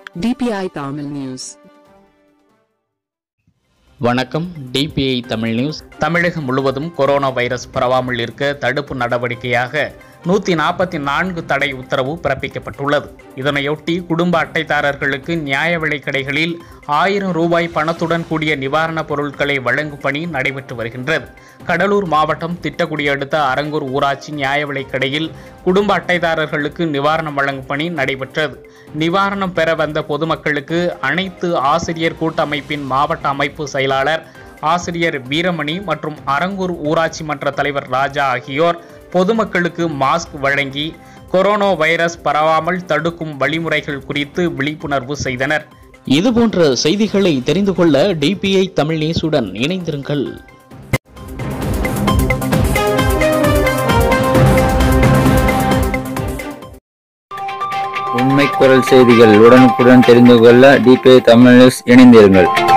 DPI Tamil News. வணக்கம் DPI Tamil news Tamilagam முழுவதும் corona virus பரவாமல் இருக்க தடுப்பு நடவடிக்கையாக நூற்றி நாற்பத்தி நான்கு தடை உத்தரவு பிறப்பிக்கப்பட்டுள்ளது இதனையொட்டி குடும்ப அட்டைதாரர்களுக்கு நியாய விலைக் கடைகளில் ஆயிரம் ரூபாய் பணத்துடன் கூடிய நிவாரணப் பொருட்களை வழங்கும் பணி நடைபெற்று வருகின்றது கடலூர் மாவட்டம் திட்டக்குடி அடுத்த அரங்கூர் ஊராட்சி நியாய விலைக் கடையில் குடும்ப அட்டைதாரர்களுக்கு நிவாரணம் வழங்கும் பணி நடைபெற்றது நிவாரணம் பெற வந்த பொதுமக்களுக்கு அனைத்து ஆசிரியர் கூட்டமைப்பின் மாவட்ட அமைப்பு செயலாளர் ஆசிரியர் வீரமணி மற்றும் அரங்கூர் ஊராட்சி மன்ற தலைவர் ராஜா ஆகியோர் பொதுமக்களுக்கு மாஸ்க் வழங்கி கொரோனா வைரஸ் பரவாமல் தடுக்கும் வழிமுறைகள் குறித்து விழிப்புணர்வு செய்தனர் இதுபோன்ற செய்திகளை தெரிந்து கொள்ள டிபிஐ தமிழ் நியூஸுடன் இணைந்திருங்கள் உண்மை குரல் செய்திகள் உடனுக்குடன் தெரிந்து கொள்ள டிபிஐ தமிழ் நியூஸ் இணைந்திருங்கள்